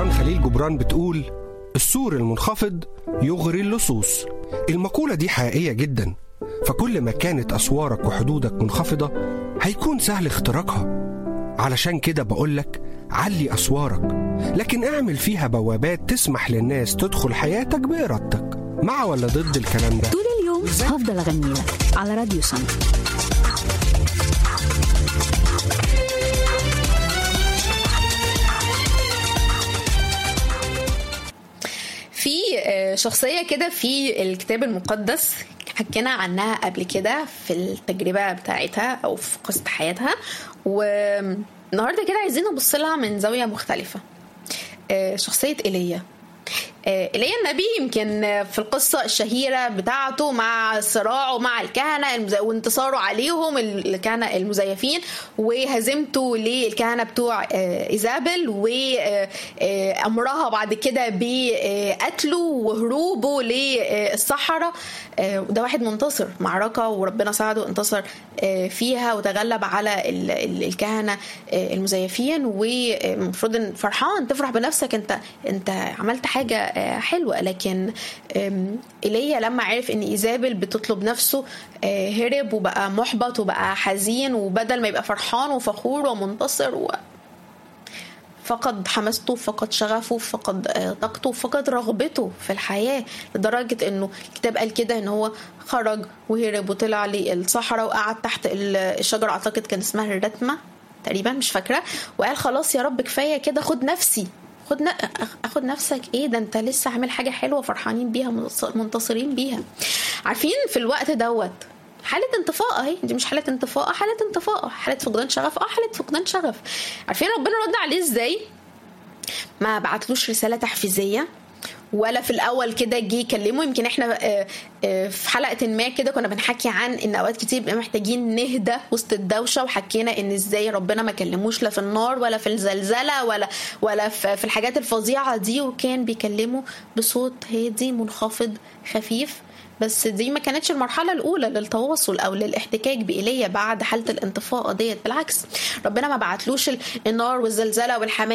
جبران خليل جبران بتقول السور المنخفض يغري اللصوص المقولة دي حقيقية جدا فكل ما كانت أسوارك وحدودك منخفضة هيكون سهل اختراقها علشان كده بقولك علي أسوارك لكن اعمل فيها بوابات تسمح للناس تدخل حياتك بإرادتك مع ولا ضد الكلام ده طول اليوم هفضل اغني لك على راديو سما في آه، شخصية كده في الكتاب المقدس حكينا عنها قبل كده في التجربة بتاعتها أو في قصة حياتها والنهاردة كده عايزين نبص لها من زاوية مختلفة آه، شخصية إيليا آه، ايليا النبي يمكن آه، في القصة الشهيرة بتاعته مع صراعه مع الكهنة المز- وانتصاره عليهم ال- الكهنة المزيفين وهزيمته للكهنة بتوع آه، إيزابل وأمرها بعد كده بقتله وهروبه للصحراء آه، وده واحد منتصر معركة وربنا ساعده انتصر آه، فيها وتغلب على ال- ال- الكهنة آه، المزيفين والمفروض ان فرحان تفرح بنفسك انت انت عملت حاجة آه، حلوة لكن آم، ايليا لما عرف ان ايزابل بتطلب نفسه آه، هرب وبقى محبط وبقى حزين وبدل ما يبقى فرحان وفخور ومنتصر و... فقد حماسته فقد شغفه فقد آه، طاقته فقد رغبته في الحياة لدرجة انه الكتاب قال كده ان هو خرج وهرب وطلع للصحراء وقعد تحت ال- الشجرة اعتقد كان اسمها الرتمة تقريبا مش فاكرة وقال خلاص يا رب كفاية كده خد نفسي خد ن... اخد نفسك ايه ده انت لسه عامل حاجة حلوة فرحانين بيها منتص- منتصرين بيها عارفين في الوقت دوت حالة انطفاء اهي دي مش حالة انطفاء حالة انطفاء حالة فقدان شغف اه حالة فقدان شغف عارفين ربنا رد عليه ازاي ما بعتلوش رسالة تحفيزية ولا في الاول كده جه يكلمه يمكن احنا آه، آه، في حلقه ما كده كنا بنحكي عن ان اوقات كتير بنبقى محتاجين نهدى وسط الدوشه وحكينا ان ازاي ربنا ما كلموش لا في النار ولا في الزلزله ولا ولا في في الحاجات الفظيعه دي وكان بيكلمه بصوت هادي منخفض خفيف بس دي ما كانتش المرحله الاولى للتواصل او للاحتكاك بايليا بعد حاله الانطفاء ديت بالعكس ربنا ما بعتلوش النار والزلزله والحماس